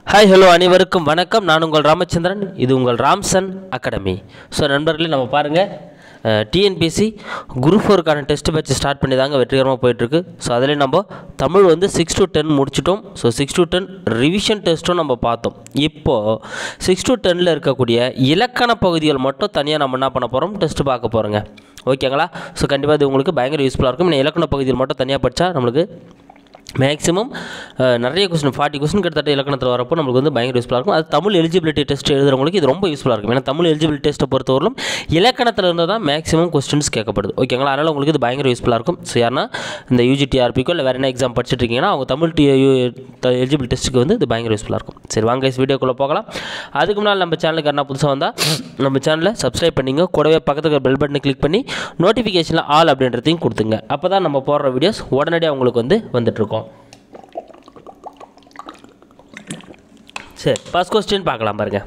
Hi hello அனைவருக்கும் வணக்கம் நான் உங்கள் ராமச்சந்திரன் இது உங்கள் ராம்சன் அகாடமி ஸோ நண்பர்களே நம்ம பாருங்கள் டிஎன்பிஎஸ்சி குரூப் ஃபோருக்கான டெஸ்ட் பேட்ச் ஸ்டார்ட் பண்ணி தாங்க வெற்றிகரமாக போயிட்டுருக்கு ஸோ அதில் நம்ம தமிழ் வந்து சிக்ஸ் டு டென் முடிச்சிட்டோம் so six to ten revision டெஸ்ட்டும் நம்ம பார்த்தோம் இப்போது சிக்ஸ் டு டென்னில் இருக்கக்கூடிய இலக்கண பகுதிகள் மட்டும் தனியாக நம்ம என்ன பண்ண போகிறோம் டெஸ்ட் பார்க்க போகிறோங்க ஓகேங்களா ஸோ கண்டிப்பாக இது உங்களுக்கு பயங்கர யூஸ்ஃபுல்லாக இருக்கும் இந்த இலக்கண பகுதிகள் மட்டும் தனியாக படித்தா நம்மளுக்கு மேக்ஸிமம் நிறைய கொஸ்டின் ஃபார்ட்டி கொஸ்டின் கிட்டத்தட்ட இலக்கணத்தில் வரப்போ நம்மளுக்கு வந்து பயங்கர யூஸ்ஃபுல்லாக இருக்கும் அது தமிழ் எலிஜிபிலிட்டி டெஸ்ட் எழுதுறவங்களுக்கு இது ரொம்ப யூஸ்ஃபுல்லாக இருக்கும் ஏன்னா தமிழ் எலிஜிபிலிட்டி டெஸ்ட்டை பொறுத்தவரையிலும் இலக்கணத்தில் இருந்து தான் மேக்ஸிமம் கொஸ்டின்ஸ் கேட்கப்படுது ஓகேங்களா அதனால் உங்களுக்கு இது பயங்கர யூஸ்ஃபுல்லாக இருக்கும் ஸோ யாருன்னா இந்த யூஜிடிஆர்பிக்கோ இல்லை வேறு என்ன எக்ஸாம் படிச்சுட்டு இருக்கீங்கன்னா அவங்க தமிழ் டி எலிஜிபிள் டெஸ்ட்டுக்கு வந்து இது பயங்கர யூஸ்ஃபுல்லாக இருக்கும் சரி வாங்க வீடியோக்குள்ளே போகலாம் அதுக்கு முன்னால் நம்ம சேனலுக்கு என்ன புதுசாக வந்தால் நம்ம சேனலை சப்ஸ்கிரைப் பண்ணிங்க கூடவே பக்கத்துக்கு பெல் பட்டனை கிளிக் பண்ணி நோட்டிஃபிகேஷனில் ஆல் அப்படின்றதையும் கொடுத்துங்க அப்போ தான் நம்ம போடுற வீடியோஸ் உடனடியாக உங்களுக்கு வந்து வந்துட்டுருக்கோம் சரி ஃபஸ்ட் கொஸ்டின் பார்க்கலாம் பாருங்கள்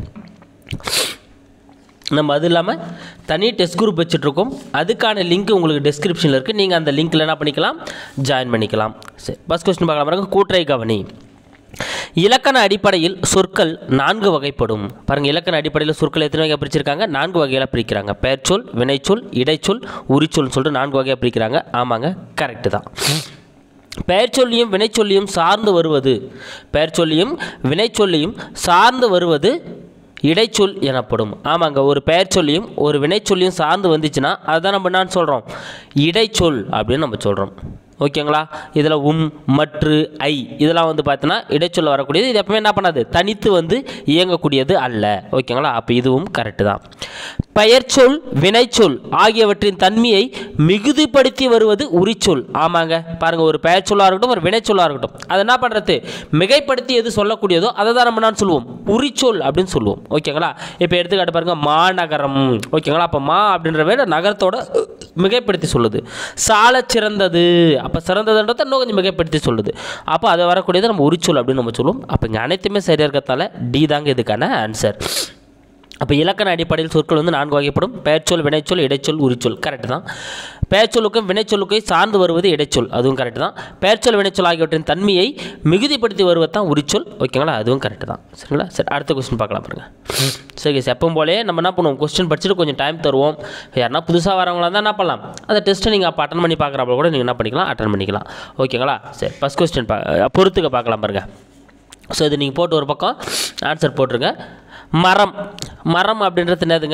நம்ம அது இல்லாமல் தனி டெஸ்ட் குரூப் வச்சுட்ருக்கோம் அதுக்கான லிங்க் உங்களுக்கு டிஸ்கிரிப்ஷனில் இருக்குது நீங்கள் அந்த லிங்க்கில் என்ன பண்ணிக்கலாம் ஜாயின் பண்ணிக்கலாம் சரி ஃபஸ்ட் கொஸ்டின் பார்க்கலாம் பாருங்க கூட்டுரை கவனி இலக்கண அடிப்படையில் சொற்கள் நான்கு வகைப்படும் பாருங்கள் இலக்கண அடிப்படையில் சொற்கள் எத்தனை வகையாக பிரிச்சிருக்காங்க நான்கு வகையாக பிரிக்கிறாங்க பெயர்ச்சொல் வினைச்சொல் இடைச்சொல் உரிச்சொல்னு சொல்லிட்டு நான்கு வகையாக பிரிக்கிறாங்க ஆமாங்க கரெக்டு தான் பெயர்ச்சொல்லியும் வினைச்சொல்லியும் சார்ந்து வருவது பெயர்ச்சொல்லியும் வினைச்சொல்லியும் சார்ந்து வருவது இடைச்சொல் எனப்படும் ஆமாங்க ஒரு பெயர் சொல்லியும் ஒரு வினைச்சொல்லியும் சார்ந்து வந்துச்சுன்னா அதுதான் நம்ம என்னன்னு சொல்கிறோம் இடைச்சொல் அப்படின்னு நம்ம சொல்கிறோம் ஓகேங்களா இதில் உம் மற்று ஐ இதெல்லாம் வந்து பார்த்தீங்கன்னா இடைச்சொல்ல வரக்கூடியது இது எப்பவுமே என்ன பண்ணாது தனித்து வந்து இயங்கக்கூடியது அல்ல ஓகேங்களா அப்போ இதுவும் கரெக்டு தான் பெயர்ச்சொல் வினைச்சொல் ஆகியவற்றின் தன்மையை மிகுதிப்படுத்தி வருவது உரிச்சொல் ஆமாங்க பாருங்கள் ஒரு பெயர்ச்சொல்லாக இருக்கட்டும் ஒரு வினைச்சொல்லாக இருக்கட்டும் அது என்ன பண்ணுறது மிகைப்படுத்தி எது சொல்லக்கூடியதோ அதை தான் நம்ம என்ன சொல்லுவோம் உரிச்சொல் அப்படின்னு சொல்லுவோம் ஓகேங்களா இப்போ எடுத்துக்காட்டு பாருங்கள் மாநகரம் ஓகேங்களா அப்போ மா அப்படின்ற வேலை நகரத்தோட மிகைப்படுத்தி சொல்லுது சால சிறந்தது அப்போ சிறந்ததுன்றதை இன்னும் கொஞ்சம் மிகைப்படுத்தி சொல்லுது அப்போ அதை வரக்கூடியது நம்ம உரிச்சொல் அப்படின்னு நம்ம சொல்லுவோம் அப்போ இங்கே அனைத்துமே சரியாக இருக்கிறதால டி தாங்க இதுக்கான ஆன்சர் அப்போ இலக்கண அடிப்படையில் சொற்கள் வந்து நான்கு வகைப்படும் பெயர்ச்சொல் வினைச்சொல் இடைச்சொல் உரிச்சொல் கரெக்டு தான் பெயர்ச்சொல்லுக்கும் வினைச்சொல்லுக்கும் சார்ந்து வருவது இடைச்சொல் அதுவும் கரெக்டு தான் பெயர்ச்சொல் வினைச்சொல் ஆகியவற்றின் தன்மையை மிகுதிப்படுத்தி வருவது தான் உரிச்சொல் ஓகேங்களா அதுவும் கரெக்டு தான் சரிங்களா சரி அடுத்த கொஸ்டின் பார்க்கலாம் பாருங்க சரி எப்பவும் போலே நம்ம என்ன பண்ணுவோம் கொஸ்டின் படிச்சுட்டு கொஞ்சம் டைம் தருவோம் யாருன்னா புதுசாக வரவங்களா தான் என்ன பண்ணலாம் அந்த டெஸ்ட்டை நீங்கள் அப்போ அட்டன் பண்ணி பார்க்குறப்ப கூட நீங்கள் என்ன பண்ணிக்கலாம் அட்டன் பண்ணிக்கலாம் ஓகேங்களா சரி ஃபஸ்ட் கொஸ்டின் பா பொறுத்துக்க பார்க்கலாம் பாருங்கள் ஸோ இது நீங்கள் போட்டு ஒரு பக்கம் ஆன்சர் போட்டுருங்க மரம் மரம் அப்படின்றது என்னதுங்க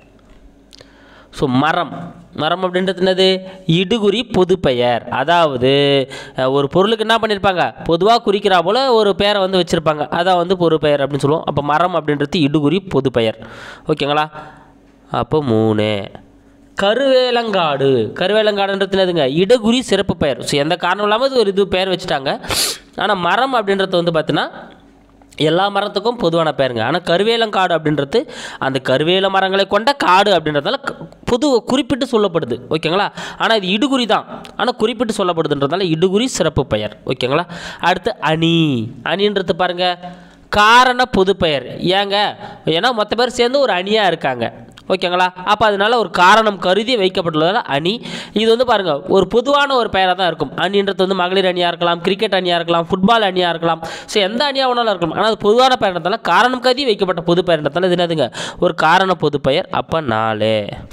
ஸோ மரம் மரம் அப்படின்றது என்னது இடுகுறி பொது பெயர் அதாவது ஒரு பொருளுக்கு என்ன பண்ணியிருப்பாங்க பொதுவாக குறிக்கிறா போல் ஒரு பெயரை வந்து வச்சுருப்பாங்க அதான் வந்து பொது பெயர் அப்படின்னு சொல்லுவோம் அப்போ மரம் அப்படின்றது இடுகுறி பொது பெயர் ஓகேங்களா அப்போ மூணு கருவேலங்காடு கருவேலங்காடுன்றது என்னதுங்க இடகுறி சிறப்பு பெயர் ஸோ எந்த காரணம் இல்லாமல் இது ஒரு இது பெயர் வச்சுட்டாங்க ஆனால் மரம் அப்படின்றது வந்து பார்த்தீங்கன்னா எல்லா மரத்துக்கும் பொதுவான பெயருங்க ஆனால் கருவேலங்காடு அப்படின்றது அந்த கருவேல மரங்களை கொண்ட காடு அப்படின்றதால பொது குறிப்பிட்டு சொல்லப்படுது ஓகேங்களா ஆனால் இது இடுகுறி தான் ஆனால் குறிப்பிட்டு சொல்லப்படுதுன்றதால இடுகுறி சிறப்பு பெயர் ஓகேங்களா அடுத்து அணி அணின்றது பாருங்கள் காரண பொது பெயர் ஏங்க ஏன்னா மொத்த பேர் சேர்ந்து ஒரு அணியாக இருக்காங்க ஓகேங்களா அப்போ அதனால ஒரு காரணம் கருதி வைக்கப்பட்டுள்ளதால் அணி இது வந்து பாருங்கள் ஒரு பொதுவான ஒரு பெயராக தான் இருக்கும் அணின்றது வந்து மகளிர் அணியாக இருக்கலாம் கிரிக்கெட் அணியாக இருக்கலாம் ஃபுட்பால் அணியாக இருக்கலாம் ஸோ எந்த அணியாக வேணாலும் இருக்கலாம் ஆனால் அது பொதுவான பெயர்ன்றதால காரணம் கருதி வைக்கப்பட்ட பொது பெயர்ன்றதால இது என்னதுங்க ஒரு காரண பொது பெயர் அப்போ நாலு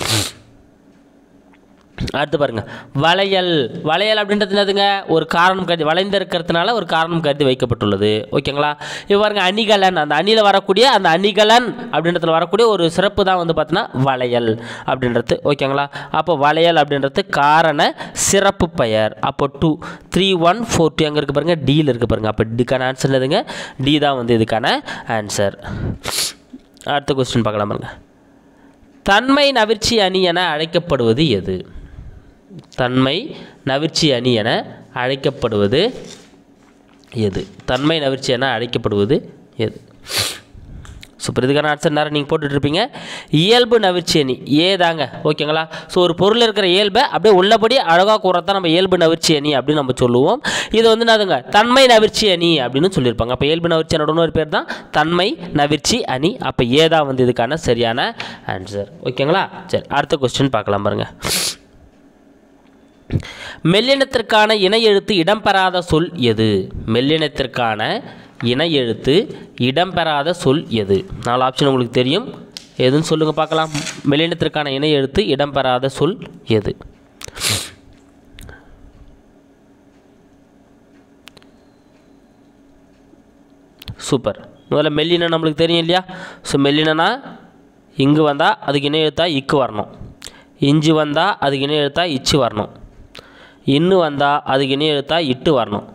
அடுத்து பாருங்க வளையல் வளையல் அப்படின்றது என்னதுங்க ஒரு காரணம் கருதி வளைந்து இருக்கிறதுனால ஒரு காரணம் கருதி வைக்கப்பட்டுள்ளது ஓகேங்களா இப்போ பாருங்க அணிகலன் அந்த அணியில் வரக்கூடிய அந்த அணிகலன் அப்படின்றதுல வரக்கூடிய ஒரு சிறப்பு தான் வந்து பார்த்தீங்கன்னா வளையல் அப்படின்றது ஓகேங்களா அப்போ வளையல் அப்படின்றது காரண சிறப்பு பெயர் அப்போ two three one four two எங்கே இருக்குது பாருங்கள் டியில் இருக்குது பாருங்கள் அப்போ இதுக்கான ஆன்சர் என்னதுங்க டி தான் வந்து இதுக்கான ஆன்சர் அடுத்த கொஸ்டின் பார்க்கலாம் பாருங்க தன்மை நவிர்ச்சி அணி என அழைக்கப்படுவது எது தன்மை நவிர்ச்சி அணி என அழைக்கப்படுவது எது தன்மை நவிர்ச்சி என அழைக்கப்படுவது எது ஸோ இப்போ இதுக்கான ஆன்சர் நேரம் நீங்கள் போட்டுட்ருப்பீங்க இயல்பு நவிர்ச்சி அணி ஏ தாங்க ஓகேங்களா ஸோ ஒரு பொருள் இருக்கிற இயல்பை அப்படியே உள்ளபடி அழகாக கூறத்தான் நம்ம இயல்பு நவிர்ச்சி அணி அப்படின்னு நம்ம சொல்லுவோம் இது வந்து என்னதுங்க தன்மை நவிர்ச்சி அணி அப்படின்னு சொல்லியிருப்பாங்க அப்போ இயல்பு நவிர்ச்சி அணியோட இன்னொரு பேர் தான் தன்மை நவிர்ச்சி அணி அப்போ ஏ தான் வந்து இதுக்கான சரியான ஆன்சர் ஓகேங்களா சரி அடுத்த கொஸ்டின் பார்க்கலாம் பாருங்கள் மெல்லினத்திற்கான இணை எழுத்து இடம்பெறாத சொல் எது மெல்லினத்திற்கான இணை எழுத்து இடம்பெறாத சொல் எது நாலு ஆப்ஷன் உங்களுக்கு தெரியும் எதுன்னு சொல்லுங்கள் பார்க்கலாம் மெல்லினத்திற்கான இணை எழுத்து இடம்பெறாத சொல் எது சூப்பர் முதல்ல மெல்லினம் நம்மளுக்கு தெரியும் இல்லையா ஸோ மெல்லினனா இங்கு வந்தால் அதுக்கு இணை எழுத்தா இக்கு வரணும் இஞ்சு வந்தால் அதுக்கு இணை எழுத்தா இச்சு வரணும் இன்னு வந்தால் அதுக்கு இணை எழுத்தா இட்டு வரணும்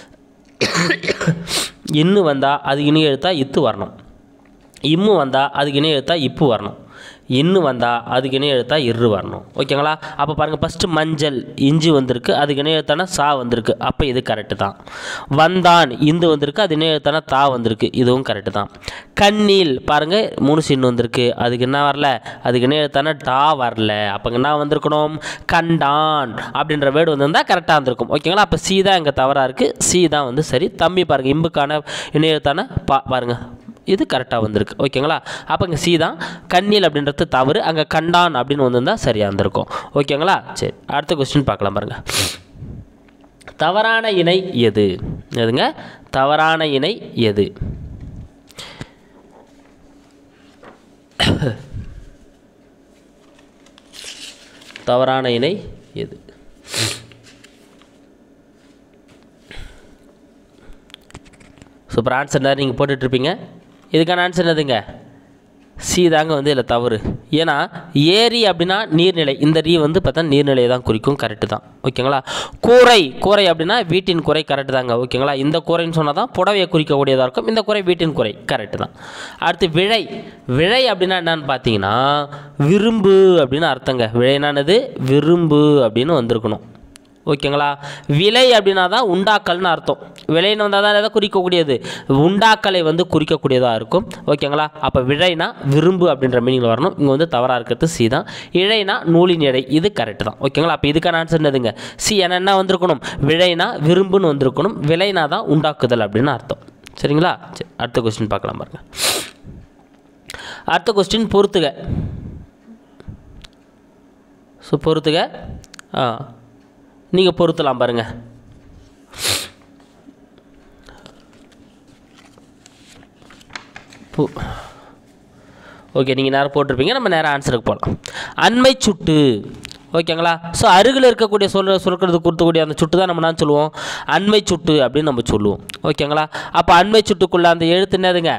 இன்னு வந்தால் அதுக்கு இணை எழுத்தா இத்து வரணும் இம்மு வந்தால் அதுக்கு இணை எழுத்தா இப்பு வரணும் இன்னு வந்தால் அதுக்கு இணை எழுத்தா இரு வரணும் ஓகேங்களா அப்போ பாருங்கள் ஃபஸ்ட்டு மஞ்சள் இஞ்சி வந்திருக்கு அதுக்கு இணை எழுத்தான சா வந்திருக்கு அப்போ இது கரெக்டு தான் வந்தான் இந்து வந்திருக்கு அது இணை எழுத்தான தா வந்திருக்கு இதுவும் கரெக்டு தான் கண்ணீல் பாருங்கள் மூணு சின்னு வந்திருக்கு அதுக்கு என்ன வரல அதுக்கு இணை எழுத்தான டா வரல அப்போ என்ன வந்திருக்கணும் கண்டான் அப்படின்ற வேர்டு வந்திருந்தால் கரெக்டாக வந்திருக்கும் ஓகேங்களா அப்போ சி தான் இங்கே தவறாக இருக்குது சி தான் வந்து சரி தம்பி பாருங்கள் இம்புக்கான இணை எழுத்தான பா பாருங்கள் இது கரெக்டாக வந்திருக்கு ஓகேங்களா அப்போ இங்கே சி தான் கண்ணில் அப்படின்றது தவறு அங்கே கண்டான் அப்படின்னு வந்திருந்தால் சரியாக இருந்திருக்கும் ஓகேங்களா சரி அடுத்த கொஸ்டின் பார்க்கலாம் பாருங்கள் தவறான இணை எது எதுங்க தவறான இணை எது தவறான இணை எது சூப்பர் ஆன்சர் நிறைய நீங்கள் போட்டுட்ருப்பீங்க இதுக்கான ஆன்சர் என்னதுங்க சி தாங்க வந்து இதில் தவறு ஏன்னா ஏரி அப்படின்னா நீர்நிலை இந்த ரீ வந்து பார்த்தா நீர்நிலையை தான் குறிக்கும் கரெக்டு தான் ஓகேங்களா கூரை கூரை அப்படின்னா வீட்டின் குறை கரெக்டு தாங்க ஓகேங்களா இந்த கூரைன்னு சொன்னால் தான் புடவையை குறிக்கக்கூடியதாக இருக்கும் இந்த குறை வீட்டின் குறை கரெக்டு தான் அடுத்து விழை விழை அப்படின்னா என்னன்னு பார்த்தீங்கன்னா விரும்பு அப்படின்னு அர்த்தங்க விழைனானது விரும்பு அப்படின்னு வந்திருக்கணும் ஓகேங்களா விலை அப்படின்னா தான் உண்டாக்கல்னு அர்த்தம் விலைன்னு வந்தால் தான் எதை குறிக்கக்கூடியது உண்டாக்கலை வந்து குறிக்கக்கூடியதாக இருக்கும் ஓகேங்களா அப்போ விழைனா விரும்பு அப்படின்ற மீனிங்கில் வரணும் இங்கே வந்து தவறாக இருக்கிறது சி தான் இழைனா நூலின் எடை இது கரெக்ட் தான் ஓகேங்களா அப்போ இதுக்கான ஆன்சர் என்னதுங்க சி என்ன என்ன வந்திருக்கணும் விழைனா விரும்புன்னு வந்திருக்கணும் விலைனா தான் உண்டாக்குதல் அப்படின்னு அர்த்தம் சரிங்களா சரி அடுத்த கொஸ்டின் பார்க்கலாம் பாருங்க அடுத்த கொஸ்டின் பொறுத்துக ஸோ பொறுத்துக ஆ நீங்கள் பொறுத்தலாம் பாருங்கள் ஓகே நீங்கள் நேரம் போட்டிருப்பீங்க நம்ம நேரம் ஆன்சருக்கு போகலாம் அண்மை சுட்டு ஓகேங்களா ஸோ அருகில் இருக்கக்கூடிய சொல்ற சொல்கிறது கொடுத்தக்கூடிய அந்த சுட்டு தான் நம்ம என்ன சொல்லுவோம் அண்மை சுட்டு அப்படின்னு நம்ம சொல்லுவோம் ஓகேங்களா அப்போ அண்மை சுட்டுக்குள்ள அந்த எழுத்து என்னதுங்க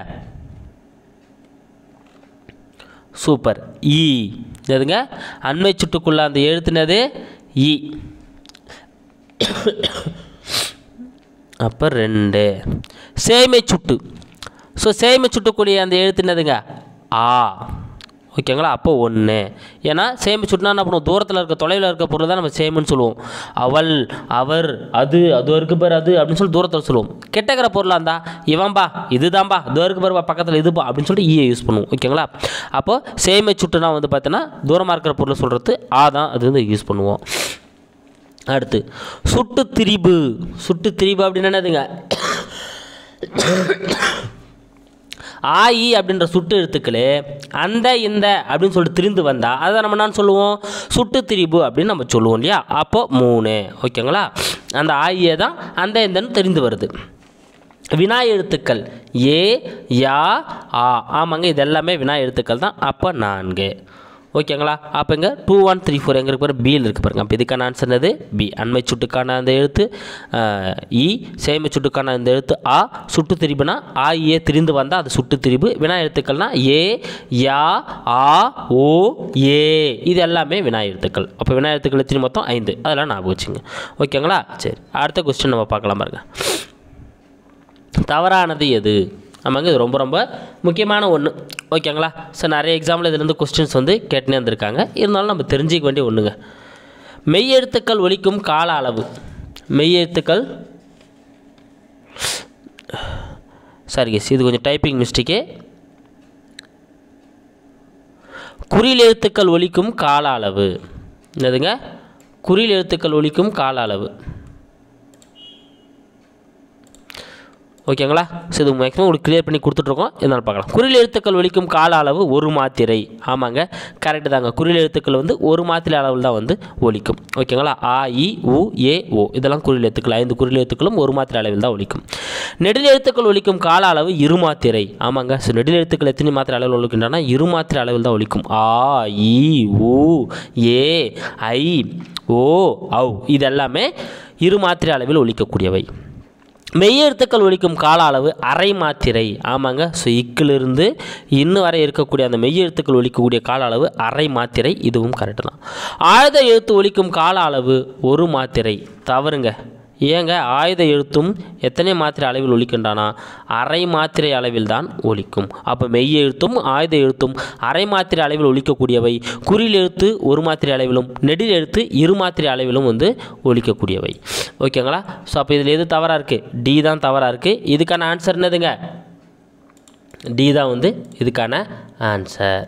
சூப்பர் ஈ எதுங்க அண்மை சுட்டுக்குள்ள அந்த எழுத்துனது ஈ அப்போ ரெண்டு சேமை சுட்டு ஸோ சேமை சுட்டுக்கூடிய அந்த எழுத்து என்னதுங்க ஆ ஓகேங்களா அப்போ ஒன்று ஏன்னா சேமி சுட்டுனா என்ன பண்ணுவோம் தூரத்தில் இருக்க தொலைவில் இருக்க பொருள் தான் நம்ம சேமுன்னு சொல்லுவோம் அவள் அவர் அது அது இருக்கு பாரு அது அப்படின்னு சொல்லி தூரத்தில் சொல்லுவோம் கெட்டக்கிற பொருளாக இருந்தா இவன்பா இதுதான்பா இது இருக்கு பாருப்பா பக்கத்தில் இதுப்பா அப்படின்னு சொல்லிட்டு ஈயை யூஸ் பண்ணுவோம் ஓகேங்களா அப்போ சேமை சுட்டுனா வந்து பார்த்தீங்கன்னா தூரமாக இருக்கிற பொருளை சொல்கிறது ஆ தான் அது வந்து யூஸ் பண்ணுவோம் அடுத்து சுட்டு திரிபு சுட்டு திரிபு அப்படின்னு என்னதுங்க ஆயி அப்படின்ற சுட்டு எழுத்துக்களே அந்த இந்த அப்படின்னு சொல்லிட்டு திரிந்து வந்தால் அதை நம்ம என்ன சொல்லுவோம் சுட்டு திரிபு அப்படின்னு நம்ம சொல்லுவோம் இல்லையா அப்போ மூணு ஓகேங்களா அந்த ஆயியே தான் அந்த இந்தன்னு தெரிந்து வருது வினா எழுத்துக்கள் ஏ யா ஆ ஆமாங்க இது எல்லாமே வினா எழுத்துக்கள் தான் அப்போ நான்கு ஓகேங்களா அப்போ இங்கே டூ ஒன் த்ரீ ஃபோர் எங்கே இருக்கு பாருங்க பியில் இருக்கு பாருங்க அப்போ இதுக்கான ஆன்சர் என்னது பி அண்மை சுட்டுக்கான அந்த எழுத்து அஹ், இ சேமை சுட்டுக்கான அந்த எழுத்து ஆ சுட்டு திரிபுனா ஆ ஏ திரிந்து வந்தால் அது சுட்டு திரிபு வினா எழுத்துக்கள்னா ஏ யா ஆ ஓ ஏ இது எல்லாமே வினா எழுத்துக்கள் அப்போ வினா எழுத்துக்கள் எத்தனை மொத்தம் ஐந்து அதெல்லாம் ஞாபகம் வச்சுங்க ஓகேங்களா சரி அடுத்த கொஸ்டின் நம்ம பார்க்கலாம் பாருங்க தவறானது எது நமக்கு இது ரொம்ப ரொம்ப முக்கியமான ஒன்று ஓகேங்களா ஸோ நிறைய எக்ஸாம்பிள் இதுலேருந்து கொஸ்டின்ஸ் வந்து கேட்டுனே வந்திருக்காங்க இருந்தாலும் நம்ம தெரிஞ்சிக்க வேண்டிய ஒன்றுங்க மெய்யெழுத்துக்கள் ஒலிக்கும் கால அளவு மெய்யெழுத்துக்கள் சாரி கெஸ் இது கொஞ்சம் டைப்பிங் மிஸ்டேக்கு குறில் எழுத்துக்கள் ஒலிக்கும் கால அளவு என்னதுங்க குறில் எழுத்துக்கள் ஒலிக்கும் கால அளவு ஓகேங்களா ஸோ இது மேக்ஸிமம் உங்களுக்கு கிளியர் பண்ணி கொடுத்துட்ருக்கோம் இருந்தாலும் பார்க்கலாம் குறில் எழுத்துக்கள் ஒலிக்கும் கால அளவு ஒரு மாத்திரை ஆமாங்க கரெக்டு தாங்க குறில் எழுத்துக்கள் வந்து ஒரு மாத்திரை அளவில் தான் வந்து ஒலிக்கும் ஓகேங்களா ஆ இ உ ஏ ஓ இதெல்லாம் குறில் எழுத்துக்கள் ஐந்து குறில் எழுத்துக்களும் ஒரு மாத்திரை அளவில் தான் ஒலிக்கும் நெடில் எழுத்துக்கள் ஒலிக்கும் கால அளவு இரு மாத்திரை ஆமாங்க ஸோ நெடில் எழுத்துக்கள் எத்தனை மாத்திரை அளவில் ஒலிக்கின்றன இரு மாத்திரை அளவில் தான் ஒலிக்கும் ஆ இ உ ஏ ஐ ஓ ஔ இது எல்லாமே இரு மாத்திரை அளவில் ஒலிக்கக்கூடியவை மெய்யெழுத்துக்கள் ஒலிக்கும் கால அளவு அரை மாத்திரை ஆமாங்க ஸோ இக்கிலிருந்து இன்னும் வரை இருக்கக்கூடிய அந்த மெய்யெழுத்துக்கள் ஒலிக்கக்கூடிய கால அளவு அரை மாத்திரை இதுவும் கரெக்டு தான் ஆயுத எழுத்து ஒலிக்கும் கால அளவு ஒரு மாத்திரை தவறுங்க ஏங்க ஆயுத எழுத்தும் எத்தனை மாத்திரை அளவில் ஒலிக்கின்றனா அரை மாத்திரை அளவில் தான் ஒலிக்கும் அப்போ மெய் எழுத்தும் ஆயுத எழுத்தும் அரை மாத்திரை அளவில் ஒலிக்கக்கூடியவை குறில் எழுத்து ஒரு மாத்திரை அளவிலும் நெடில் எழுத்து இரு மாத்திரை அளவிலும் வந்து ஒலிக்கக்கூடியவை ஓகேங்களா ஸோ அப்போ இதில் எது தவறாக இருக்குது டி தான் தவறாக இருக்குது இதுக்கான ஆன்சர் என்னதுங்க டி தான் வந்து இதுக்கான ஆன்சர்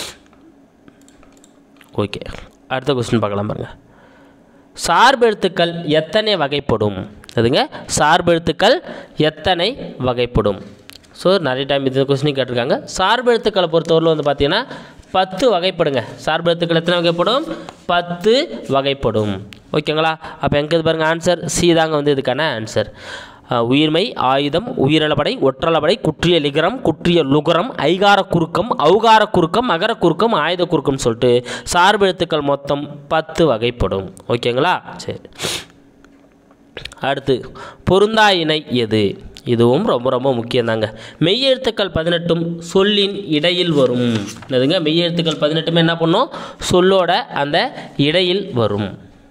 ஓகே அடுத்த கொஸ்டின் பார்க்கலாம் பாருங்க சார்பெழுத்துக்கள் எத்தனை வகைப்படும் அதுங்க சார்பெழுத்துக்கள் எத்தனை வகைப்படும் ஸோ நிறைய டைம் இந்த கொஸ்டின் கேட்டிருக்காங்க சார்பெழுத்துக்களை பொறுத்தவரையில் வந்து பார்த்தீங்கன்னா பத்து வகைப்படுங்க சார்பெழுத்துக்கள் எத்தனை வகைப்படும் பத்து வகைப்படும் ஓகேங்களா அப்போ எங்கே பாருங்கள் ஆன்சர் சி தாங்க வந்து இதுக்கான ஆன்சர் அஹ், உயிர்மை ஆயுதம் உயிரளபடை ஒற்றளபடை குற்றிய லிகரம் குற்றிய லுகரம் ஐகார குறுக்கம் ஔகார குறுக்கம் அகர குறுக்கம் ஆயுத குறுக்கம்னு சொல்லிட்டு சார்பெழுத்துக்கள் மொத்தம் பத்து வகைப்படும் ஓகேங்களா சரி அடுத்து பொருந்தா இணை எது இதுவும் ரொம்ப ரொம்ப முக்கியம்தாங்க மெய்யெழுத்துக்கள் பதினெட்டும் சொல்லின் இடையில் வரும் என்னதுங்க மெய்யெழுத்துக்கள் பதினெட்டுமே என்ன பண்ணும் சொல்லோட அந்த இடையில் வரும்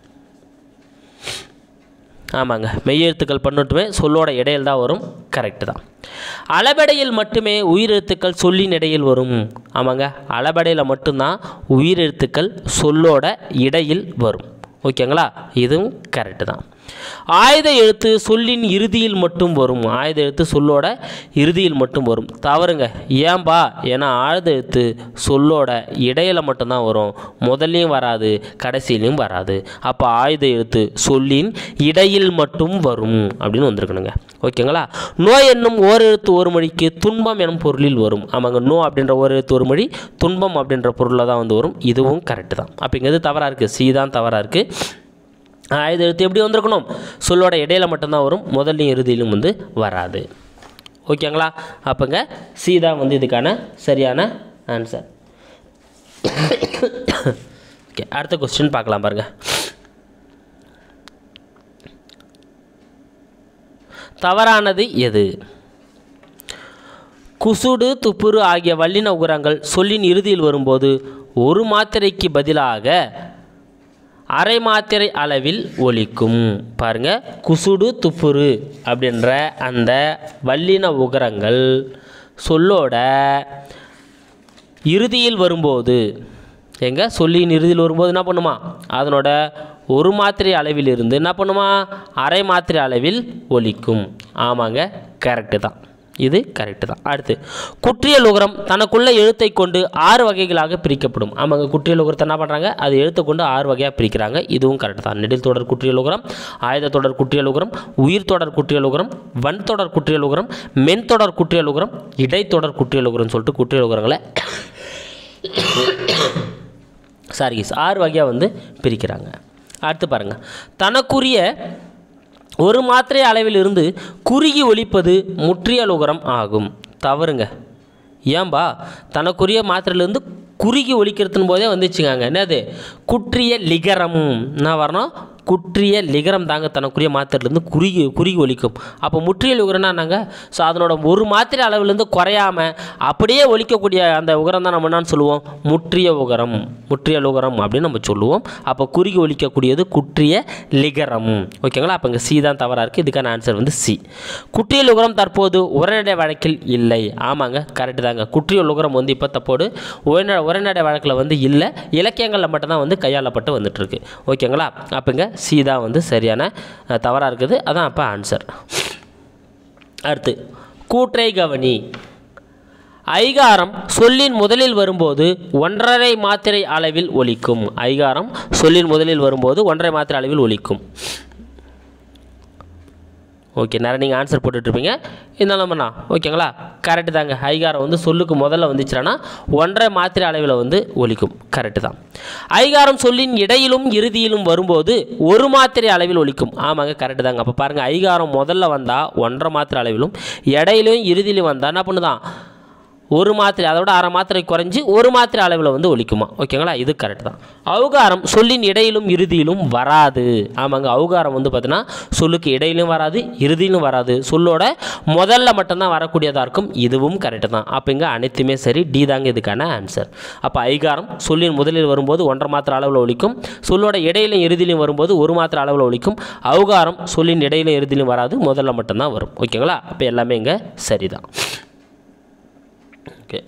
ஆமாங்க மெய்யெழுத்துக்கள் பண்ணட்டுமே சொல்லோட இடையில் தான் வரும் கரெக்டு தான் அளபெடையில் மட்டுமே உயிரெழுத்துக்கள் சொல்லின் இடையில் வரும் ஆமாங்க அளபெடையில் மட்டும்தான் உயிரெழுத்துக்கள் சொல்லோட இடையில் வரும் ஓகேங்களா இதுவும் கரெக்டு தான் ஆயுத எழுத்து சொல்லின் இறுதியில் மட்டும் வரும் ஆயுத எழுத்து சொல்லோட இறுதியில் மட்டும் வரும் தவறுங்க ஏன்பா ஏன்னா ஆயுத எழுத்து சொல்லோட இடையில மட்டும்தான் வரும் முதல்லையும் வராது கடைசியிலையும் வராது அப்போ ஆயுத எழுத்து சொல்லின் இடையில் மட்டும் வரும் அப்படின்னு வந்திருக்கணுங்க ஓகேங்களா நோய் என்னும் ஓர் எழுத்து ஒரு மொழிக்கு துன்பம் எனும் பொருளில் வரும் ஆமாங்க நோ அப்படின்ற ஒரு எழுத்து ஒரு மொழி துன்பம் அப்படின்ற பொருளில் தான் வந்து வரும் இதுவும் கரெக்டு தான் அப்போ இங்கே எது தவறாக இருக்குது சி தான் தவறாக இருக்குது ஆயுத எழுத்து எப்படி வந்திருக்கணும் சொல்லோட இடையில மட்டும்தான் வரும் முதல்லையும் இறுதியிலும் வந்து வராது ஓகேங்களா அப்போங்க சி தான் வந்து இதுக்கான சரியான ஆன்சர் ஓகே அடுத்த கொஸ்டின் பார்க்கலாம் பாருங்க தவறானது எது குசுடு துப்புரு ஆகிய வல்லின உகரங்கள் சொல்லின் இறுதியில் வரும்போது ஒரு மாத்திரைக்கு பதிலாக அரை மாத்திரை அளவில் ஒலிக்கும் பாருங்க குசுடு துப்புரு அப்படின்ற அந்த வல்லின உகரங்கள் சொல்லோட இறுதியில் வரும்போது எங்க சொல்லியின் இறுதியில் வரும்போது என்ன பண்ணுமா அதனோட ஒரு மாத்திரை அளவில் இருந்து என்ன பண்ணுமா அரை மாத்திரை அளவில் ஒலிக்கும் ஆமாங்க கரெக்டு தான் இது கரெக்டு தான் அடுத்து குற்றியல் உகரம் தனக்குள்ள எழுத்தை கொண்டு ஆறு வகைகளாக பிரிக்கப்படும் ஆமாங்க குற்றியல் உகரத்தை என்ன பண்ணுறாங்க அது எழுத்தை கொண்டு ஆறு வகையாக பிரிக்கிறாங்க இதுவும் கரெக்டு தான் நெடில் தொடர் குற்றியல் உகரம் ஆயுத தொடர் குற்றியல் உகரம் உயிர் தொடர் குற்றியல் உகரம் வன் தொடர் குற்றியல் உகரம் மென் தொடர் குற்றியல் உகரம் இடைத்தொடர் குற்றியல் உகரம் சொல்லிட்டு குற்றியல் உகரங்களை சாரி ஆறு வகையாக வந்து பிரிக்கிறாங்க அடுத்து பாருங்கள் தனக்குரிய ஒரு மாத்திரை அளவில் இருந்து குறுகி ஒலிப்பது முற்றியல் உகரம் ஆகும் தவறுங்க ஏன்பா தனக்குரிய மாத்திரையிலேருந்து குறுகி ஒலிக்கிறதுன்னு போதே வந்துச்சுங்க என்னது குற்றிய லிகரம் என்ன வரணும் குற்றிய லிகரம் தாங்க தனக்குரிய மாத்திரையிலேருந்து குறுகி குறுகி ஒலிக்கும் அப்போ முற்றியல் உகரம்னா நாங்கள் ஸோ அதனோட ஒரு மாத்திரை அளவிலேருந்து குறையாம அப்படியே ஒலிக்கக்கூடிய அந்த உகரம் தான் நம்ம என்னன்னு சொல்லுவோம் முற்றிய உகரம் முற்றியல் உகரம் அப்படின்னு நம்ம சொல்லுவோம் அப்போ குறுகி ஒலிக்கக்கூடியது குற்றிய லிகரம் ஓகேங்களா அப்போ இங்கே சி தான் தவறாக இருக்குது இதுக்கான ஆன்சர் வந்து சி குற்றியல் உகரம் தற்போது உரைநடை வழக்கில் இல்லை ஆமாங்க கரெக்டு தாங்க குற்றியல் உகரம் வந்து இப்போ தப்போடு உரைநடை உரைநடை வழக்கில் வந்து இல்லை இலக்கியங்களில் மட்டும்தான் வந்து கையாளப்பட்டு வந்துட்டுருக்கு ஓகேங்களா அப்போங்க சி தான் வந்து சரியான தவறாக இருக்குது அதான் அப்போ ஆன்சர் அடுத்து கூற்றை கவனி ஐகாரம் சொல்லின் முதலில் வரும்போது ஒன்றரை மாத்திரை அளவில் ஒலிக்கும் ஐகாரம் சொல்லின் முதலில் வரும்போது ஒன்றரை மாத்திரை அளவில் ஒலிக்கும் ஓகே நிறைய நீங்கள் ஆன்சர் போட்டுட்ருப்பீங்க இருந்தாலும் பண்ணா ஓகேங்களா கரெக்டு தாங்க ஐகாரம் வந்து சொல்லுக்கு முதல்ல வந்துச்சுன்னா ஒன்றரை மாத்திரை அளவில் வந்து ஒலிக்கும் கரெக்டு தான் ஐகாரம் சொல்லின் இடையிலும் இறுதியிலும் வரும்போது ஒரு மாத்திரை அளவில் ஒலிக்கும் ஆமாங்க கரெக்டு தாங்க அப்போ பாருங்கள் ஐகாரம் முதல்ல வந்தால் ஒன்றரை மாத்திரை அளவிலும் இடையிலும் இறுதியிலும் வந்தால் என்ன பண்ணுதான் ஒரு மாத்திரை அதோட அரை மாத்திரை குறைஞ்சி ஒரு மாத்திரை அளவில் வந்து ஒலிக்குமா ஓகேங்களா இது கரெக்ட் தான் அவுகாரம் சொல்லின் இடையிலும் இறுதியிலும் வராது ஆமாங்க அவுகாரம் வந்து பார்த்தீங்கன்னா சொல்லுக்கு இடையிலும் வராது இறுதியிலும் வராது சொல்லோட முதல்ல மட்டும்தான் வரக்கூடியதாக இருக்கும் இதுவும் கரெக்டு தான் அப்போ இங்கே அனைத்துமே சரி டி தாங்க இதுக்கான ஆன்சர் அப்போ ஐகாரம் சொல்லின் முதலில் வரும்போது ஒன்றரை மாத்திரை அளவில் ஒலிக்கும் சொல்லோட இடையிலும் இறுதியிலும் வரும்போது ஒரு மாத்திரை அளவில் ஒலிக்கும் அவுகாரம் சொல்லின் இடையிலும் இறுதியிலும் வராது முதல்ல மட்டும்தான் வரும் ஓகேங்களா அப்போ எல்லாமே இங்கே சரிதான் ஓகே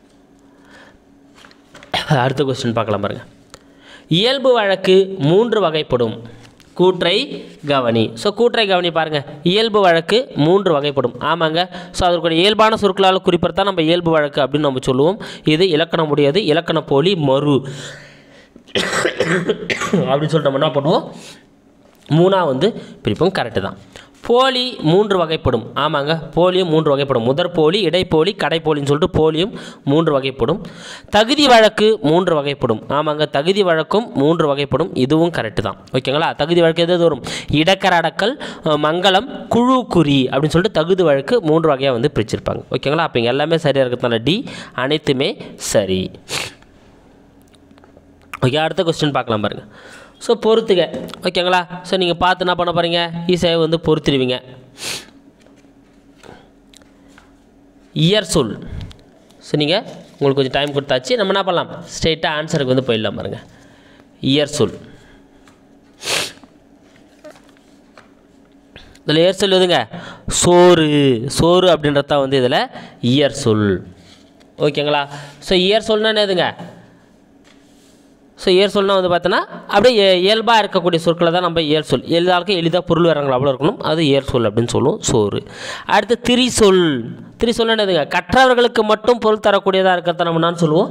அடுத்த கொஸ்டின் பார்க்கலாம் பாருங்க இயல்பு வழக்கு மூன்று வகைப்படும் கூற்றை கவனி ஸோ கூற்றை கவனி பாருங்கள் இயல்பு வழக்கு மூன்று வகைப்படும் ஆமாங்க ஸோ அதற்குரிய இயல்பான சொற்களால் குறிப்பிடத்தான் நம்ம இயல்பு வழக்கு அப்படின்னு நம்ம சொல்லுவோம் இது இலக்கணம் முடியாது இலக்கண போலி மறு அப்படின்னு சொல்லிட்டு நம்ம என்ன பண்ணுவோம் மூணா வந்து பிரிப்போம் கரெக்டு தான் போலி மூன்று வகைப்படும் ஆமாங்க போலியும் மூன்று வகைப்படும் முதற் போலி இடைப்போலி கடைப்போலின்னு சொல்லிட்டு போலியும் மூன்று வகைப்படும் தகுதி வழக்கு மூன்று வகைப்படும் ஆமாங்க தகுதி வழக்கும் மூன்று வகைப்படும் இதுவும் கரெக்டு தான் ஓகேங்களா தகுதி வழக்கு எது எது வரும் இடக்கர அடக்கல் அஹ், மங்களம் குழு குறி அப்படின்னு சொல்லிட்டு தகுதி வழக்கு மூன்று வகையாக வந்து பிரிச்சிருப்பாங்க ஓகேங்களா அப்போ இங்கே எல்லாமே சரியாக இருக்கிறதுனால டி அனைத்துமே சரி ஓகே அடுத்த கொஸ்டின் பார்க்கலாம் பாருங்கள் ஸோ பொறுத்துக ஓகேங்களா ஸோ நீங்கள் பார்த்து என்ன பண்ண போகிறீங்க ஈஸியாக வந்து பொறுத்துடுவீங்க இயர் சொல் ஸோ நீங்கள் உங்களுக்கு கொஞ்சம் டைம் கொடுத்தாச்சு நம்ம என்ன பண்ணலாம் ஸ்ட்ரெயிட்டாக ஆன்சருக்கு வந்து போயிடலாம் பாருங்கள் இயர் சொல் இதில் இயர் சொல் எதுங்க சோறு சோறு அப்படின்றது தான் வந்து இதில் இயர் சொல் ஓகேங்களா ஸோ இயர் சொல்னா எதுங்க ஸோ இயல் சொல்னா வந்து பார்த்தோன்னா அப்படியே இய- இயல்பாக இருக்கக்கூடிய சொற்களை தான் நம்ம இயல் சொல் எல்லாருக்கும் எளிதாக பொருள் வரங்கள் அவ்வளோ இருக்கணும் அது இயல் சொல் அப்படின்னு சொல்லுவோம் சோறு அடுத்து திரிசொல் திரிசொல் என்னதுங்க கற்றவர்களுக்கு மட்டும் பொருள் தரக்கூடியதாக இருக்கிறத நம்ம நான் சொல்லுவோம்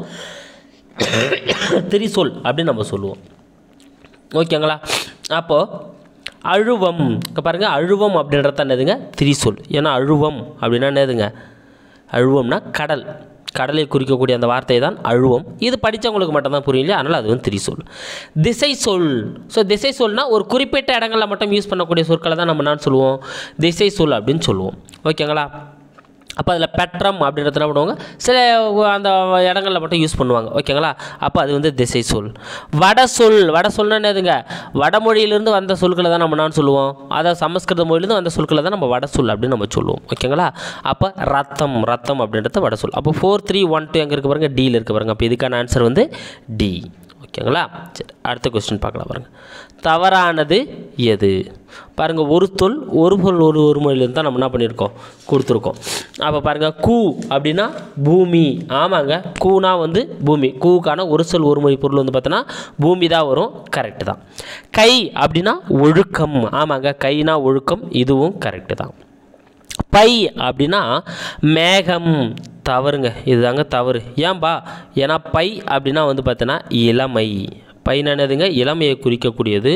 திரிசொல் அப்படின்னு நம்ம சொல்லுவோம் ஓகேங்களா அப்போது அழுவம் இங்கே பாருங்கள் அழுவம் அப்படின்றது தான் என்னதுங்க திரிசொல் ஏன்னா அழுவம் அப்படின்னா என்னதுங்க அழுவம்னா கடல் கடலை குறிக்கக்கூடிய அந்த வார்த்தை தான் அழுவம் இது படித்தவங்களுக்கு மட்டும்தான் புரியல அதனால் அது வந்து திரிசொல் திசை சொல் ஸோ திசை சொல்னா ஒரு குறிப்பிட்ட இடங்களில் மட்டும் யூஸ் பண்ணக்கூடிய சொற்களை தான் நம்ம நான் சொல்லுவோம் திசை சொல் அப்படின்னு சொல்லுவோம் ஓகேங்களா அப்போ அதில் பெட்ரம் அப்படின்றத என்ன பண்ணுவாங்க சில அந்த இடங்களில் மட்டும் யூஸ் பண்ணுவாங்க ஓகேங்களா அப்போ அது வந்து திசை சொல் வட சொல் வட சொல்னா என்னதுங்க வடமொழியிலிருந்து வந்த சொற்களை தான் நம்ம நான் சொல்லுவோம் அதாவது சமஸ்கிருத மொழியிலேருந்து வந்த சொற்களை தான் நம்ம வட சொல் அப்படின்னு நம்ம சொல்லுவோம் ஓகேங்களா அப்போ ரத்தம் ரத்தம் அப்படின்றது வட சொல் அப்போ ஃபோர் த்ரீ ஒன் டூ எங்கே இருக்க பாருங்க டியில் இருக்க பாருங்க அப்போ இதுக்கான ஆன்சர் வந்து டி ஓகேங்களா சரி அடுத்த கொஸ்டின் பார்க்கலாம் பாருங்கள் தவறானது எது பாருங்கள் ஒரு சொல் ஒரு பொருள் ஒரு ஒரு மொழியிலேருந்து தான் நம்ம என்ன பண்ணியிருக்கோம் கொடுத்துருக்கோம் அப்போ பாருங்கள் கூ அப்படின்னா பூமி ஆமாங்க கூனா வந்து பூமி கூக்கான ஒரு சொல் ஒரு மொழி பொருள் வந்து பார்த்தோன்னா பூமி தான் வரும் கரெக்டு தான் கை அப்படின்னா ஒழுக்கம் ஆமாங்க கைனா ஒழுக்கம் இதுவும் கரெக்டு தான் பை அப்படின்னா மேகம் தவறுங்க இதுதாங்க தவறு ஏன்பா ஏன்னா பை அப்படின்னா வந்து பார்த்தோன்னா இளமை பைனா என்னதுங்க இளமையை குறிக்கக்கூடியது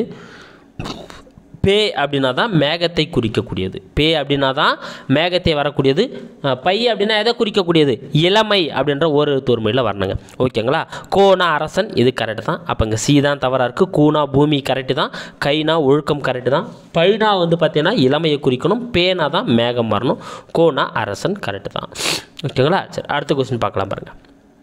பே அப்படின்னா தான் மேகத்தை குறிக்கக்கூடியது பே அப்படின்னா தான் மேகத்தை வரக்கூடியது அஹ், பை அப்படின்னா எதை குறிக்கக்கூடியது இளமை அப்படின்ற ஒரு தோர்மையில் வரணுங்க ஓகேங்களா கோனா அரசன் இது கரெக்டு தான் அப்போ இங்கே சி தான் தவறாக இருக்குது கூனா பூமி கரெக்டு தான் கைனா ஒழுக்கம் கரெக்டு தான் பைனா வந்து பார்த்தீங்கன்னா இளமையை குறிக்கணும் பேனா தான் மேகம் வரணும் கோனா அரசன் கரெக்டு தான் ஓகேங்களா சரி அடுத்த கொஸ்டின் பார்க்கலாம் பாருங்கள்